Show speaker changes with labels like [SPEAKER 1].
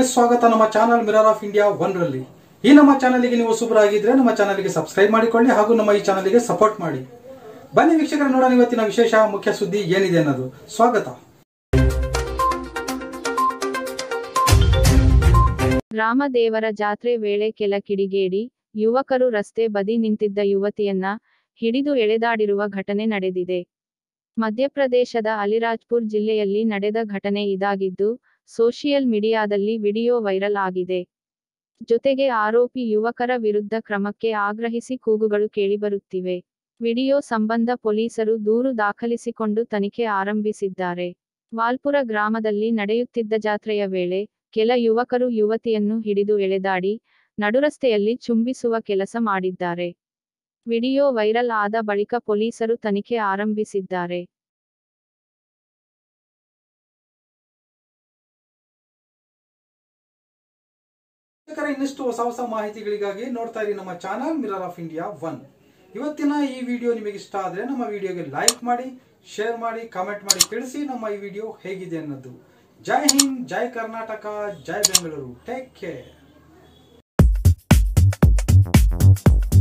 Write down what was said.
[SPEAKER 1] ಮತ್ತೊಮ್ಮೆ ಸ್ವಾಗತ ನಮ್ಮ channel Mirror of India one ರಲ್ಲಿ ಈ ನಮ್ಮ ಚಾನಲ್ಗೆ ನೀವು ಹೊಸಬರಾಗಿದ್ರೆ ನಮ್ಮ ಚಾನಲ್ಗೆ ಸಬ್ಸ್ಕ್ರೈಬ್ ಮಾಡಿಕೊಳ್ಳಿ ಹಾಗೂ ನಮ್ಮ ಈ ಚಾನಲ್ಗೆ ಸಪೋರ್ಟ್ ಮಾಡಿ ಬನ್ನಿ ವೀಕ್ಷಕರ ನೋಡೋಣ ಇವತ್ತಿನ ವಿಶೇಷ ಮುಖ್ಯ ಸುದ್ದಿ ಏನಿದೆ ಅನ್ನೋದು ಸ್ವಾಗತ
[SPEAKER 2] ರಾಮದೇವರ ಜಾತ್ರೆ ವೇಳೆ ಕೆಲ ಕಿಡಿಗೇಡಿ ಯುವಕರು ರಸ್ತೆ ಬದಿ ನಿಂತಿದ್ದ ಯುವತಿಯನ್ನ ಹಿಡಿದು ಎಳೆದಾಡಿರುವ ಘಟನೆ ನಡೆದಿದೆ ಮಧ್ಯಪ್ರದೇಶದ ಅಲಿರಾಜ್ಪುರ್ ಜಿಲ್ಲೆಯಲ್ಲಿ ನಡೆದ ಘಟನೆ ಇದಾಗಿದ್ದು ಸೋಷಿಯಲ್ ಮೀಡಿಯಾದಲ್ಲಿ ವಿಡಿಯೋ ವೈರಲ್ ಆಗಿದೆ ಜೊತೆಗೆ ಆರೋಪಿ ಯುವಕರ ವಿರುದ್ಧ ಕ್ರಮಕ್ಕೆ ಆಗ್ರಹಿಸಿ ಕೂಗುಗಳು ಕೇಳಿಬರುತ್ತಿವೆ ವಿಡಿಯೋ ಸಂಬಂಧ ಪೊಲೀಸರು ದೂರು ದಾಖಲಿಸಿಕೊಂಡು ತನಿಖೆ ಆರಂಭಿಸಿದ್ದಾರೆ ವಾಲ್ಪುರ ಗ್ರಾಮದಲ್ಲಿ ನಡೆಯುತ್ತಿದ್ದ ಜಾತ್ರೆಯ ವೇಳೆ ಕೆಲ ಯುವಕರು ಯುವತಿಯನ್ನು ಹಿಡಿದು ಎಳೆದಾಡಿ ನಡುರಸ್ತೆಯಲ್ಲಿ ಚುಂಬಿಸುವ ಕೆಲಸ ಮಾಡಿದ್ದಾರೆ ವಿಡಿಯೋ ವೈರಲ್ ಆದ ಬಳಿಕ ಪೊಲೀಸರು ತನಿಖೆ ಆರಂಭಿಸಿದ್ದಾರೆ
[SPEAKER 1] ವೀಕ್ಷಕರ ಇನ್ನಷ್ಟು ಹೊಸ ಹೊಸ ಮಾಹಿತಿಗಳಿಗಾಗಿ ನೋಡ್ತಾ ಇರಿ ನಮ್ಮ channel Mirror of India one ಇವತ್ತಿನ ಈ ವಿಡಿಯೋ ನಿಮಗೆ ಇಷ್ಟ ಆದ್ರೆ ನಮ್ಮ ವಿಡಿಯೋಗೆ ಲೈಕ್ ಮಾಡಿ ಶೇರ್ ಮಾಡಿ ಕಾಮೆಂಟ್ ಮಾಡಿ ತಿಳಿಸಿ ನಮ್ಮ ಈ ವಿಡಿಯೋ ಹೇಗಿದೆ ಅನ್ನೋದು ಜೈ ಹಿಂದ್ ಜೈ ಕರ್ನಾಟಕ ಜೈ ಬೆಂಗಳೂರು ಟೇಕ್ ಕೇರ್